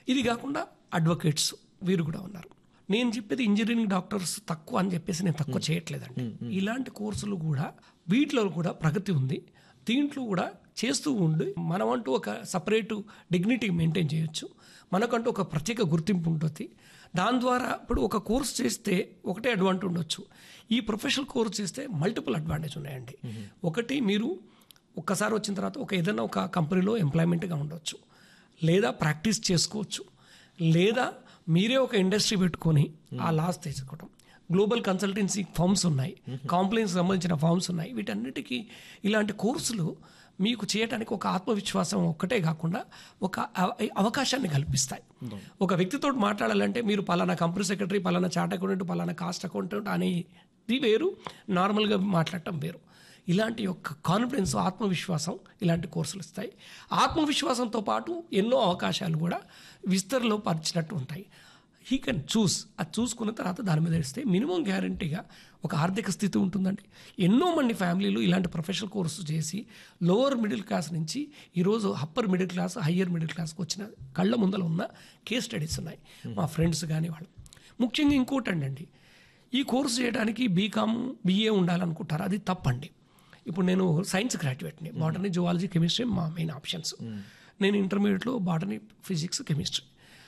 ఇది కాకుండా అడ్వకేట్స్ వీరు కూడా ఉన్నారు నేను చెప్పేది ఇంజనీరింగ్ డాక్టర్స్ తక్కువ అని చెప్పేసి నేను తక్కువ చేయట్లేదండి ఇలాంటి కోర్సులు కూడా వీటిలో కూడా ప్రగతి ఉంది దీంట్లో కూడా చేస్తూ ఉండి మనమంటూ ఒక సపరేట్ డిగ్నిటీ మెయింటైన్ చేయొచ్చు మనకంటూ ఒక ప్రత్యేక గుర్తింపు ఉంటుంది దాని ద్వారా ఇప్పుడు ఒక కోర్స్ చేస్తే ఒకటే అడ్వాంటేజ్ ఉండొచ్చు ఈ ప్రొఫెషనల్ కోర్స్ చేస్తే మల్టిపుల్ అడ్వాంటేజ్ ఉన్నాయండి ఒకటి మీరు ఒక్కసారి వచ్చిన తర్వాత ఒక ఏదైనా ఒక కంపెనీలో ఎంప్లాయ్మెంట్గా ఉండొచ్చు లేదా ప్రాక్టీస్ చేసుకోవచ్చు లేదా మీరే ఒక ఇండస్ట్రీ పెట్టుకొని ఆ లాస్ తీసుకోవడం గ్లోబల్ కన్సల్టెన్సీ ఫార్మ్స్ ఉన్నాయి కాంప్లైన్స్ సంబంధించిన ఫార్మ్స్ ఉన్నాయి వీటన్నిటికీ ఇలాంటి కోర్సులు మీకు చేయడానికి ఒక ఆత్మవిశ్వాసం ఒక్కటే కాకుండా ఒక అవ- అవకాశాన్ని కల్పిస్తాయి ఒక వ్యక్తితో మాట్లాడాలంటే మీరు పలానా కంపెనీ సెక్రటరీ పలానా చార్ట్ అకౌంటెంట్ పలానా కాస్ట్ అకౌంటెంట్ అనేది వేరు నార్మల్గా మాట్లాడటం వేరు ఇలాంటి యొక్క కాన్ఫిడెన్స్ ఆత్మవిశ్వాసం ఇలాంటి కోర్సులు ఇస్తాయి ఆత్మవిశ్వాసంతో పాటు ఎన్నో అవకాశాలు కూడా విస్తరలో పరిచినట్టు ఉంటాయి హీ కెన్ చూస్ అది చూసుకున్న తర్వాత దాని మీద ఇస్తే మినిమం గ్యారంటీగా ఒక ఆర్థిక స్థితి ఉంటుందండి ఎన్నో మంది ఫ్యామిలీలు ఇలాంటి ప్రొఫెషనల్ కోర్సు చేసి లోవర్ మిడిల్ క్లాస్ నుంచి ఈరోజు upper middle class higher middle క్లాస్కి వచ్చిన కళ్ళ ముందర ఉన్న కేస్ స్టడీస్ ఉన్నాయి మా ఫ్రెండ్స్ కానీ వాళ్ళు ముఖ్యంగా ఇంకోటి అండి ఈ కోర్సు చేయడానికి బీకామ్ బీఏ ఉండాలనుకుంటారు అది తప్పండి ఇప్పుడు నేను సైన్స్ గ్రాడ్యుయేట్ని బాటనీ జువాలజీ కెమిస్ట్రీ మా మెయిన్ ఆప్షన్స్ నేను ఇంటర్మీడియట్లో బాటనీ ఫిజిక్స్ కెమిస్ట్రీ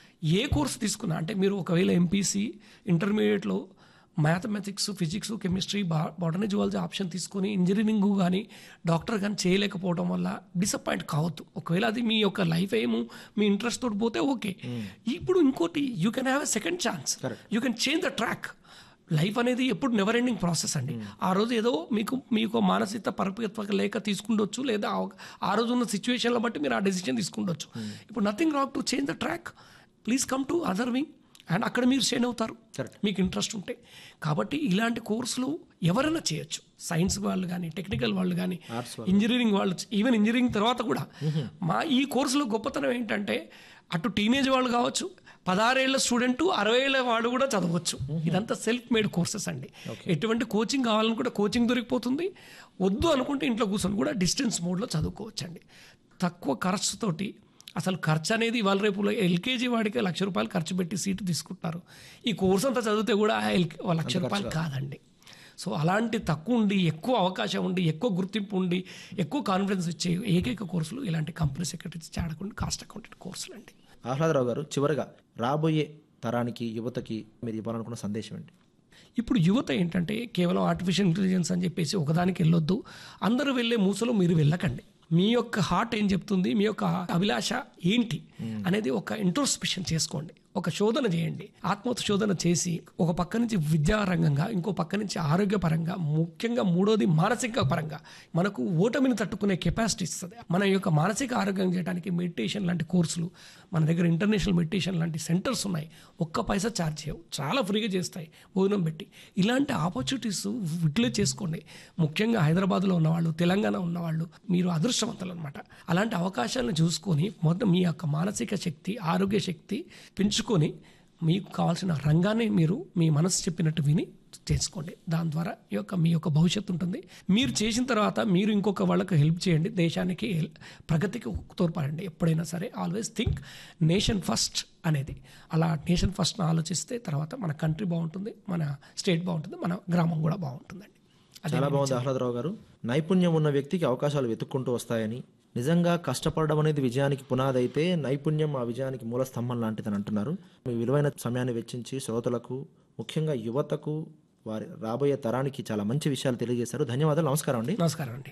ఏ కోర్స్ తీసుకున్నా అంటే మీరు ఒకవేళ ఎంపీసీ ఇంటర్మీడియట్లో మ్యాథమెటిక్స్ ఫిజిక్స్ కెమిస్ట్రీ బా బాటనీ జువాలజీ ఆప్షన్ తీసుకొని ఇంజనీరింగ్ కానీ డాక్టర్ కానీ చేయలేకపోవడం వల్ల డిసప్పాయింట్ కావద్దు ఒకవేళ అది మీ యొక్క లైఫ్ ఏమో మీ ఇంట్రెస్ట్ తోటి పోతే ఓకే ఇప్పుడు ఇంకోటి you can have a second chance you can change the track life అనేది ఎప్పుడు నెవర్ ఎండింగ్ ప్రాసెస్ అండి ఆ రోజు ఏదో మీకు మీకు మానసిక పరిపక్వత లేక తీసుకుండొచ్చు లేదా ఆ- ఆ రోజు ఉన్న సిచ్యువేషన్ల బట్టి మీరు ఆ డెసిషన్ తీసుకుండొచ్చు ఇప్పుడు nothing wrong to change the track please come to other wing and అక్కడ మీరు షేన్ అవుతారు మీకు ఇంట్రెస్ట్ ఉంటే కాబట్టి ఇలాంటి కోర్సులు ఎవరైనా చేయొచ్చు సైన్స్ వాళ్ళు కానీ టెక్నికల్ వాళ్ళు కానీ ఇంజనీరింగ్ వాళ్ళు ఈవెన్ ఇంజనీరింగ్ తర్వాత కూడా మా ఈ కోర్సులో గొప్పతనం ఏంటంటే అటు టీనేజ్ వాళ్ళు కావచ్చు పదహారేళ్ల స్టూడెంట్ అరవై ఏళ్ళ వాడు కూడా చదవచ్చు ఇదంతా సెల్ఫ్ మేడ్ కోర్సెస్ అండి ఎటువంటి కోచింగ్ కావాలని కూడా కోచింగ్ దొరికిపోతుంది వద్దు అనుకుంటే ఇంట్లో కూర్చొని కూడా డిస్టెన్స్ మోడ్లో చదువుకోవచ్చు అండి తక్కువ ఖర్చుతోటి అసలు ఖర్చు అనేది ఇవాళ రేపు ఎల్కేజీ వాడికి లక్ష రూపాయలు ఖర్చు పెట్టి సీటు తీసుకుంటున్నారు ఈ కోర్స్ అంతా చదివితే కూడా ఆ ఎల్ లక్ష రూపాయలు కాదండి సో అలాంటి తక్కువ ఉండి ఎక్కువ అవకాశం ఉండి ఎక్కువ గుర్తింపు ఉండి ఎక్కువ కాన్ఫిడెన్స్ ఇచ్చే ఏకైక కోర్సులు ఇలాంటి కంపెనీ సెక్రటరీ చాడకుండా కాస్ట్ అకౌంటెంట్ కోర్సులు అండి ఆహ్లాదరావు గారు చివరిగా రాబోయే తరానికి యువతకి మీరు ఇవ్వాలనుకున్న సందేశం ఏంటి ఇప్పుడు యువత ఏంటంటే కేవలం ఆర్టిఫిషియల్ ఇంటెలిజెన్స్ అని చెప్పేసి ఒకదానికి వెళ్ళొద్దు అందరూ వెళ్ళే మూసలో మీరు వెళ్ళకండి మీ యొక్క హార్ట్ ఏం చెప్తుంది మీ యొక్క అభిలాష ఏంటి అనేది ఒక ఇంట్రోస్పెక్షన్ చేసుకోండి ఒక శోధన చేయండి ఆత్మ శోధన చేసి ఒక పక్క నుంచి విద్యారంగంగా ఇంకో పక్క నుంచి ఆరోగ్యపరంగా ముఖ్యంగా మూడోది మానసిక పరంగా మనకు ఓటమిని తట్టుకునే కెపాసిటీ ఇస్తుంది మన యొక్క మానసిక ఆరోగ్యం చేయడానికి మెడిటేషన్ లాంటి కోర్సులు మన దగ్గర ఇంటర్నేషనల్ మెడిటేషన్ లాంటి సెంటర్స్ ఉన్నాయి ఒక్క పైసా ఛార్జ్ చేయవు చాలా ఫ్రీగా చేస్తాయి భోజనం పెట్టి ఇలాంటి ఆపర్చునిటీస్ యూటిలైజ్ చేసుకోండి ముఖ్యంగా హైదరాబాద్లో ఉన్నవాళ్ళు తెలంగాణ ఉన్నవాళ్ళు మీరు అదృష్టవంతులు అనమాట అలాంటి అవకాశాలను చూసుకొని మొత్తం మీ యొక్క మానసిక శక్తి ఆరోగ్య శక్తి పెంచుకొని మీకు కావాల్సిన రంగాన్ని మీరు మీ మనసు చెప్పినట్టు విని చేసుకోండి దాని ద్వారా ఈ యొక్క మీ యొక్క భవిష్యత్తు ఉంటుంది మీరు చేసిన తర్వాత మీరు ఇంకొక వాళ్ళకి హెల్ప్ చేయండి దేశానికి హెల్- ప్రగతికి తోడ్పడండి ఎప్పుడైనా సరే ఆల్వేస్ థింక్ నేషన్ ఫస్ట్ అనేది అలా నేషన్ ఫస్ట్ ఆలోచిస్తే తర్వాత మన కంట్రీ బాగుంటుంది మన స్టేట్ బాగుంటుంది మన గ్రామం కూడా బాగుంటుందండి అదే చాలా బాగుంది ఆహ్లాదరావు గారు నైపుణ్యం ఉన్న వ్యక్తికి అవకాశాలు వెతుక్కుంటూ వస్తాయని నిజంగా కష్టపడడం అనేది విజయానికి పునాది అయితే నైపుణ్యం ఆ విజయానికి మూల స్తంభం లాంటిదని అంటున్నారు మీ విలువైన సమయాన్ని వెచ్చించి శ్రోతలకు ముఖ్యంగా యువతకు వారి రాబోయే తరానికి చాలా మంచి విషయాలు తెలియజేశారు ధన్యవాదాలు నమస్కారం అండి నమస్కారం అండి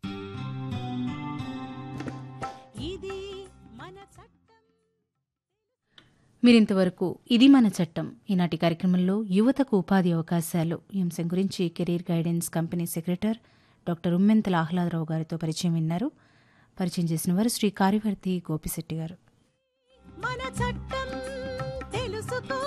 ఇది మన చట్టం మీరింతవరకు ఇది మన చట్టం ఈనాటి కార్యక్రమంలో యువతకు ఉపాధి అవకాశాలు ఈ అంశం గురించి career guidance company secretary doctor Ummentala Ahladarao గారితో పరిచయం విన్నారు పరిచయం చేసిన వారు శ్రీ కార్యవర్తి గోపిశెట్టి గారు మన చట్టం తెలుసుకో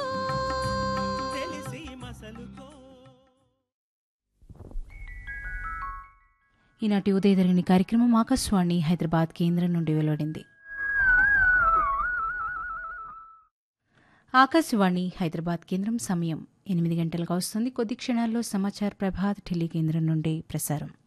ఈనాటి ఉదయధరణి కార్యక్రమం ఆకాశవాణి హైదరాబాద్ కేంద్రం నుండి వెలువడింది ఆకాశవాణి హైదరాబాద్ కేంద్రం సమయం ఎనిమిది గంటలకు వస్తుంది కొద్ది క్షణాల్లో సమాచార్ ప్రభాత్ ఢిల్లీ కేంద్రం నుండి ప్రసారం